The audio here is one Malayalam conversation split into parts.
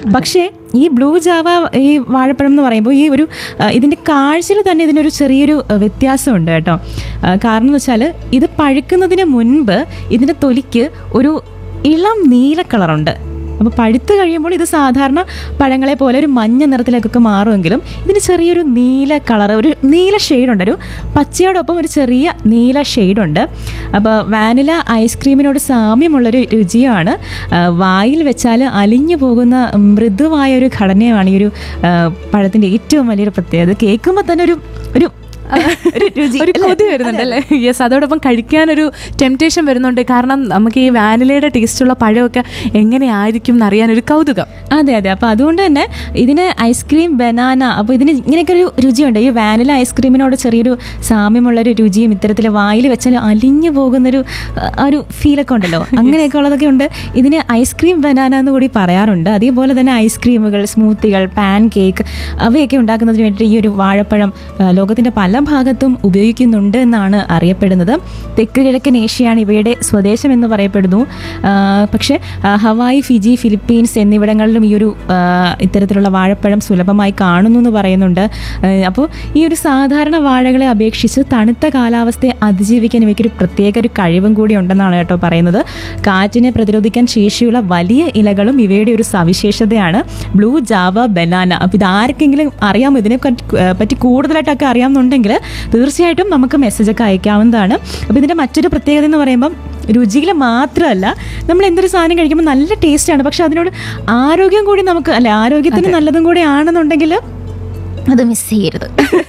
പക്ഷേ ഈ ബ്ലൂ ജാവ ഈ വാഴപ്പഴം എന്ന് പറയുമ്പോൾ ഈ ഒരു ആ, ഇതിൻ്റെ കാഴ്ചയിൽ തന്നെ ഇതിനൊരു ചെറിയൊരു ആ, വ്യത്യാസമുണ്ട് കേട്ടോ ആ, കാരണം എന്ന് വെച്ചാൽ ഇത് പഴുക്കുന്നതിന് മുൻപ് ഇതിൻ്റെ തൊലിക്ക് ഒരു ഇളം നീല കളറുണ്ട് അപ്പോൾ പഴുത്ത് കഴിയുമ്പോൾ ഇത് സാധാരണ പഴങ്ങളെ പോലെ ഒരു മഞ്ഞ നിറത്തിലേക്കൊക്കെ മാറുമെങ്കിലും ഇതിന് ചെറിയൊരു നീല കളർ ഒരു നീല ഷെയ്ഡുണ്ട് ഒരു പച്ചയോടൊപ്പം ഒരു ചെറിയ നീല ഷെയ്ഡുണ്ട് അപ്പോൾ വാനില ഐസ്ക്രീമിനോട് സാമ്യമുള്ളൊരു രുചിയാണ് ആ, വായിൽ വെച്ചാൽ അലിഞ്ഞു പോകുന്ന മൃദുവായ ഒരു ഘടനയാണ് ഈ ഒരു ആ, പഴത്തിൻ്റെ ഏറ്റവും വലിയൊരു പ്രത്യേകത കേൾക്കുമ്പോൾ തന്നെ ഒരു ഒരു ഒരു രുചി ഒരു അല്ലേ? കൊതി വരുന്നുണ്ട് അല്ലേ യെസ് അതോടൊപ്പം കഴിക്കാനൊരു ടെംപ്റ്റേഷൻ വരുന്നുണ്ട് കാരണം നമുക്ക് ഈ വാനിലയുടെ ടേസ്റ്റുള്ള പഴമൊക്കെ എങ്ങനെയായിരിക്കും എന്നറിയാൻ ഒരു കൗതുകം അതെ അതെ അപ്പോൾ അതുകൊണ്ട് തന്നെ ഇതിന് ഐസ്ക്രീം ബനാന അപ്പോൾ ഇതിന് ഇങ്ങനെയൊക്കെ ഒരു രുചിയുണ്ട് ഈ വാനില ഐസ്ക്രീമിനോട് ചെറിയൊരു സാമ്യമുള്ളൊരു രുചിയും ഇത്തരത്തിൽ വായിൽ വെച്ചാൽ അലിഞ്ഞു പോകുന്നൊരു ആ, ഒരു ഫീലൊക്കെ ഉണ്ടല്ലോ അങ്ങനെയൊക്കെ ഉള്ളതൊക്കെ ഉണ്ട് ഇതിന് ഐസ്ക്രീം ബനാന എന്ന് കൂടി പറയാറുണ്ട് അതേപോലെ തന്നെ ഐസ്ക്രീമുകൾ സ്മൂത്തികൾ പാൻ കേക്ക് അവയൊക്കെ ഉണ്ടാക്കുന്നതിന് വേണ്ടി ഈ ഒരു വാഴപ്പഴം ആ, ലോകത്തിൻ്റെ പല ഭാഗത്തും ഉപയോഗിക്കുന്നുണ്ട് എന്നാണ് അറിയപ്പെടുന്നത് തെക്ക് കിഴക്കൻ ഏഷ്യയാണ് ഇവയുടെ സ്വദേശം എന്ന് പറയപ്പെടുന്നു ആ, പക്ഷേ ആ, ഹവായി ഫിജി ഫിലിപ്പീൻസ് എന്നിവിടങ്ങളിലും ഈ ഒരു ആ, ഇത്തരത്തിലുള്ള വാഴപ്പഴം സുലഭമായി കാണുന്നു എന്ന് പറയുന്നുണ്ട് അപ്പോൾ ഈ ഒരു സാധാരണ വാഴകളെ അപേക്ഷിച്ച് തണുത്ത കാലാവസ്ഥയെ അതിജീവിക്കാൻ ഇവയ്ക്കൊരു പ്രത്യേക ഒരു കഴിവും കൂടി ഉണ്ടെന്നാണ് കേട്ടോ പറയുന്നത് കാറ്റിനെ പ്രതിരോധിക്കാൻ ശേഷിയുള്ള വലിയ ഇലകളും ഇവയുടെ ഒരു സവിശേഷതയാണ് ബ്ലൂ ജാവ ബനാന അപ്പോൾ ഇത് ആർക്കെങ്കിലും അറിയാമോ ഇതിനെ പറ്റി- ഏഹ് പറ്റി കൂടുതലായിട്ടൊക്കെ അറിയാമെന്നുണ്ടെങ്കിൽ തീർച്ചയായിട്ടും നമുക്ക് മെസ്സേജൊക്കെ അയക്കാവുന്നതാണ് അപ്പോൾ ഇതിൻ്റെ മറ്റൊരു പ്രത്യേകത എന്ന് പറയുമ്പം രുചിയിൽ മാത്രമല്ല നമ്മൾ എന്തൊരു സാധനം കഴിക്കുമ്പോൾ നല്ല ടേസ്റ്റാണ് പക്ഷെ അതിനോട് ആരോഗ്യം കൂടി നമുക്ക് അല്ലെ ആരോഗ്യത്തിന് നല്ലതും കൂടി ആണെന്നുണ്ടെങ്കിൽ അത് മിസ് ചെയ്യരുത്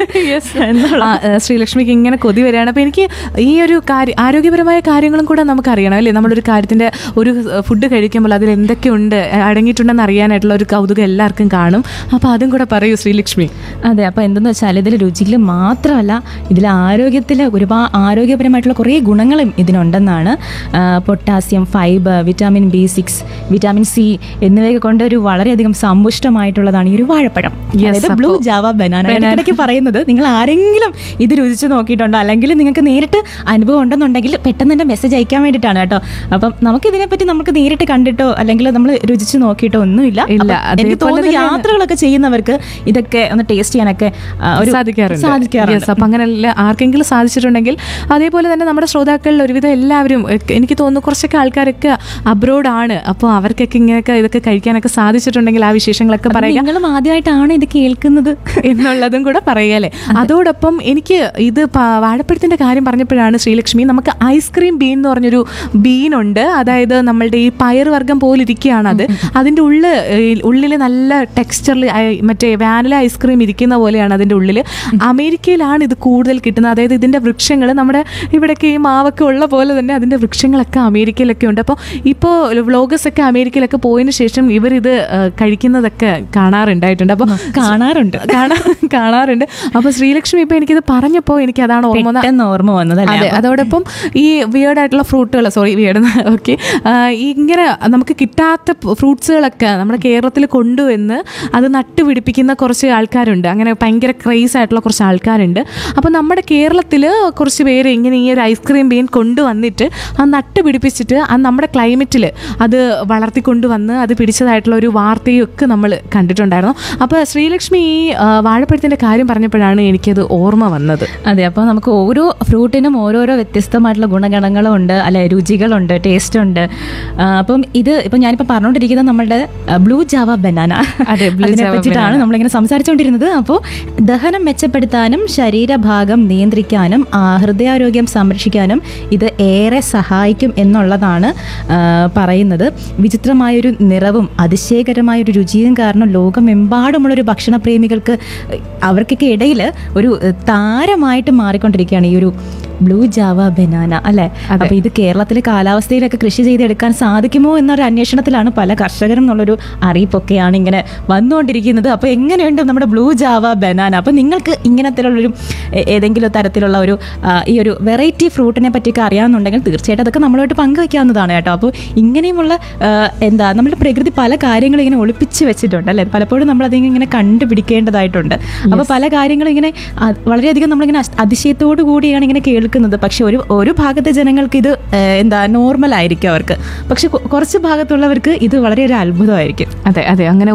ആ, ആ, ശ്രീലക്ഷ്മിക്ക് ഇങ്ങനെ കൊതി വരികയാണ് അപ്പോൾ എനിക്ക് ഈ ഒരു കാര്യം ആരോഗ്യപരമായ കാര്യങ്ങളും കൂടെ നമുക്ക് അറിയണം അല്ലേ നമ്മളൊരു കാര്യത്തിൻ്റെ ഒരു ഫുഡ് കഴിക്കുമ്പോൾ അതിൽ എന്തൊക്കെയുണ്ട് അടങ്ങിയിട്ടുണ്ടെന്ന് അറിയാനായിട്ടുള്ള ഒരു കൗതുകം എല്ലാവർക്കും കാണും അപ്പോൾ അതും കൂടെ പറയൂ ശ്രീലക്ഷ്മി അതെ അപ്പോൾ എന്തെന്ന് വെച്ചാൽ ഇതിൽ രുചിയിൽ മാത്രമല്ല ഇതിൽ ആരോഗ്യത്തിൽ ഒരുപാട് ആരോഗ്യപരമായിട്ടുള്ള കുറേ ഗുണങ്ങളും ഇതിനുണ്ടെന്നാണ് ആ, potassium fibre vitamin B six vitamin C എന്നിവയൊക്കെ കൊണ്ട് ഒരു വളരെയധികം സമ്പുഷ്ടമായിട്ടുള്ളതാണ് ഈ ഒരു വാഴപ്പഴം Yes, അതായത് ബ്ലൂ അപ്പോ- ജാവ ബനാന ഇടയ്ക്കിടയ്ക്ക് പറയുന്നത് നിങ്ങൾ ആരെങ്കിലും ഇത് രുചിച്ച് നോക്കിയിട്ടുണ്ടോ അല്ലെങ്കിൽ നിങ്ങൾക്ക് നേരിട്ട് അനുഭവം ഉണ്ടെന്നുണ്ടെങ്കിൽ പെട്ടെന്ന് തന്നെ മെസ്സേജ് അയക്കാൻ വേണ്ടിയിട്ടാണ് കേട്ടോ അപ്പം നമുക്ക് ഇതിനെപ്പറ്റി നമുക്ക് നേരിട്ട് കണ്ടിട്ടോ അല്ലെങ്കിൽ നമ്മൾ രുചിച്ച് നോക്കിയിട്ടോ ഒന്നുമില്ല ഇല്ല, അപ്പം എനിക്ക് അതേപോലെ തോന്നുന്നു തന്നെയാണ്. യാത്രകളൊക്കെ ചെയ്യുന്നവർക്ക് ഇതൊക്കെ ഒന്ന് ടേസ്റ്റ് ചെയ്യാനൊക്കെ ആ, ഒരു സാധിക്കാറുണ്ട് സാധിക്കാറുണ്ട് Yes, അപ്പം അങ്ങനെ എല്ലാ- ആർക്കെങ്കിലും സാധിച്ചിട്ടുണ്ടെങ്കിൽ അതേപോലെ തന്നെ നമ്മുടെ ശ്രോതാക്കളിൽ ഒരുവിധം എല്ലാവരും എ- എനിക്ക് തോന്നുന്നു കുറച്ചൊക്കെ ആൾക്കാരൊക്കെ അബ്രോഡ് ആണ് അപ്പോൾ അവർക്കൊക്കെ ഇങ്ങനെയൊക്കെ ഇതൊക്കെ കഴിക്കാനൊക്കെ സാധിച്ചിട്ടുണ്ടെങ്കിൽ ആ വിശേഷങ്ങളൊക്കെ പറയുക നിങ്ങളും ആദ്യമായിട്ടാണ് ഇത് കേൾക്കുന്നത് എന്നുള്ളതും കൂടെ പറയുകയല്ലേ അതോടൊപ്പം എനിക്ക് ഇത് പ- വാഴപ്പഴത്തിന്റെ കാര്യം പറഞ്ഞപ്പോഴാണ് ശ്രീലക്ഷ്മി നമുക്ക് ഐസ്ക്രീം ബീൻ എന്ന് പറഞ്ഞൊരു ബീനുണ്ട് അതായത് നമ്മളുടെ ഈ പയറുവർഗ്ഗം പോലെ ഇരിക്കുകയാണ് അത് അതിൻ്റെ ഉള്ളിൽ ഉള്ളിൽ നല്ല ടെക്സ്ചറിൽ മറ്റേ വാനില ഐസ്ക്രീം ഇരിക്കുന്ന പോലെയാണ് അതിൻ്റെ ഉള്ളിൽ അമേരിക്കയിലാണ് ഇത് കൂടുതൽ കിട്ടുന്നത് അതായത് ഇതിൻ്റെ വൃക്ഷങ്ങൾ നമ്മുടെ ഇവിടെയൊക്കെ ഈ മാവൊക്കെ ഉള്ള പോലെ തന്നെ അതിൻ്റെ വൃക്ഷങ്ങളൊക്കെ അമേരിക്കയിലൊക്കെ ഉണ്ട് അപ്പോൾ ഇപ്പോൾ വ്ളോഗേഴ്സ് ഒക്കെ അമേരിക്കയിലൊക്കെ പോയതിന് ശേഷം ഇവരിത് ആ, കഴിക്കുന്നതൊക്കെ കാണാറുണ്ടായിട്ടുണ്ട് അപ്പോൾ കാണാറുണ്ട് കാണാ കാണാറുണ്ട് അപ്പൊ ശ്രീലക്ഷ്മി ഇപ്പൊ എനിക്കിത് പറഞ്ഞപ്പോ എനിക്ക് അതാണ് ഓർമ്മ വന്നത്. പെട്ടെന്ന് ഓർമ്മ വന്നതല്ലേ അതെ അതോടൊപ്പം ഈ വിയേർഡ് ആയിട്ടുള്ള ഫ്രൂട്ടുകൾ സോറി വിയേർഡ് ഓക്കെ ഇങ്ങനെ നമുക്ക് കിട്ടാത്ത ഫ്രൂട്ട്സുകളൊക്കെ നമ്മുടെ കേരളത്തിൽ കൊണ്ടുവന്ന് അത് നട്ടുപിടിപ്പിക്കുന്ന കുറച്ച് ആൾക്കാരുണ്ട് അങ്ങനെ ഭയങ്കര ക്രേസ് ആയിട്ടുള്ള കുറച്ച് ആൾക്കാരുണ്ട് അപ്പോൾ നമ്മുടെ കേരളത്തിൽ കുറച്ച് പേര് ഇങ്ങനെ ഈ ഒരു ഐസ്ക്രീം ബീൻ കൊണ്ടുവന്നിട്ട് അത് നട്ടുപിടിപ്പിച്ചിട്ട് അത് നമ്മുടെ ക്ലൈമറ്റിൽ അത് വളർത്തിക്കൊണ്ടുവന്ന് അത് പിടിച്ചതായിട്ടുള്ള ഒരു വാർത്തയും ഒക്കെ നമ്മൾ കണ്ടിട്ടുണ്ടായിരുന്നു അപ്പോൾ ശ്രീലക്ഷ്മി ഈ ആ, വാഴപ്പഴത്തിൻ്റെ കാര്യം പറഞ്ഞപ്പോഴാണ് എനിക്കത് ഓർമ്മ വന്നത് അതെ അപ്പോൾ നമുക്ക് ഓരോ ഫ്രൂട്ടിനും ഓരോരോ വ്യത്യസ്തമായിട്ടുള്ള ഗുണഗണങ്ങളും ഉണ്ട് അല്ലെ രുചികളുണ്ട് ടേസ്റ്റ് ഉണ്ട് ആ, അപ്പം ഇത് ഇപ്പം ഞാനിപ്പോൾ പറഞ്ഞുകൊണ്ടിരിക്കുന്നത് നമ്മുടെ ബ്ലൂ ജാവ ബനാന അതെ, blue അതിനെ java പറ്റിയിട്ടാണ് banana. നമ്മളിങ്ങനെ സംസാരിച്ചുകൊണ്ടിരുന്നത് അപ്പോൾ ദഹനം മെച്ചപ്പെടുത്താനും ശരീരഭാഗം നിയന്ത്രിക്കാനും ആ, ഹൃദയാരോഗ്യം സംരക്ഷിക്കാനും ഇത് ഏറെ സഹായിക്കും എന്നുള്ളതാണ് ആ, പറയുന്നത് വിചിത്രമായൊരു നിറവും അതിശയകരമായൊരു രുചിയും കാരണം ലോകമെമ്പാടുമുള്ളൊരു ഭക്ഷണപ്രേമികൾക്ക് അവർക്കൊക്കെ ഇടയിൽ ഒരു ഏഹ്, താരമായിട്ട് മാറിക്കൊണ്ടിരിക്കുകയാണ് ഈ ഒരു ബ്ലൂ ജാവ ബനാന അല്ലെ അപ്പൊ ഇത് കേരളത്തിലെ കാലാവസ്ഥയിലൊക്കെ കൃഷി ചെയ്തെടുക്കാൻ സാധിക്കുമോ എന്നൊരു അന്വേഷണത്തിലാണ് പല കർഷകരും എന്നുള്ളൊരു അറിയിപ്പൊക്കെയാണ് ഇങ്ങനെ വന്നുകൊണ്ടിരിക്കുന്നത് അപ്പൊ എങ്ങനെയുണ്ട് നമ്മുടെ ബ്ലൂ ജാവ ബനാന അപ്പൊ നിങ്ങൾക്ക് ഇങ്ങനത്തിലുള്ളൊരു ഏ- ഏതെങ്കിലും തരത്തിലുള്ള ഒരു ആ, ഈ ഒരു വെറൈറ്റി ഫ്രൂട്ടിനെ പറ്റിയൊക്കെ അറിയാമെന്നുണ്ടെങ്കിൽ തീർച്ചയായിട്ടും അതൊക്കെ നമ്മളായിട്ട് പങ്കുവയ്ക്കാവുന്നതാണ് കേട്ടോ അപ്പോൾ ഇങ്ങനെയുമുള്ള ആ, എന്താ നമ്മുടെ പ്രകൃതി പല കാര്യങ്ങളും ഇങ്ങനെ ഒളിപ്പിച്ച് വെച്ചിട്ടുണ്ട് അല്ലേ പലപ്പോഴും നമ്മൾ അതിങ്ങനെ കണ്ടുപിടിക്കേണ്ടതായിട്ടുണ്ട് അപ്പോൾ പല കാര്യങ്ങളും ഇങ്ങനെ ആ, വളരെയധികം നമ്മളിങ്ങനെ അസ്- അതിശയത്തോടു കൂടിയാണ് ഇങ്ങനെ കേൾക്കുന്നത് പക്ഷെ ഒരു ഒരു ഭാഗത്തെ ജനങ്ങൾക്ക് ഇത് ഏ, എന്താ നോർമൽ ആയിരിക്കും അവർക്ക് പക്ഷെ കൊ- കുറച്ച് ഭാഗത്തുള്ളവർക്ക് ഇത് വളരെ ഒരു അത്ഭുതമായിരിക്കും അതെ അതെ അങ്ങനെ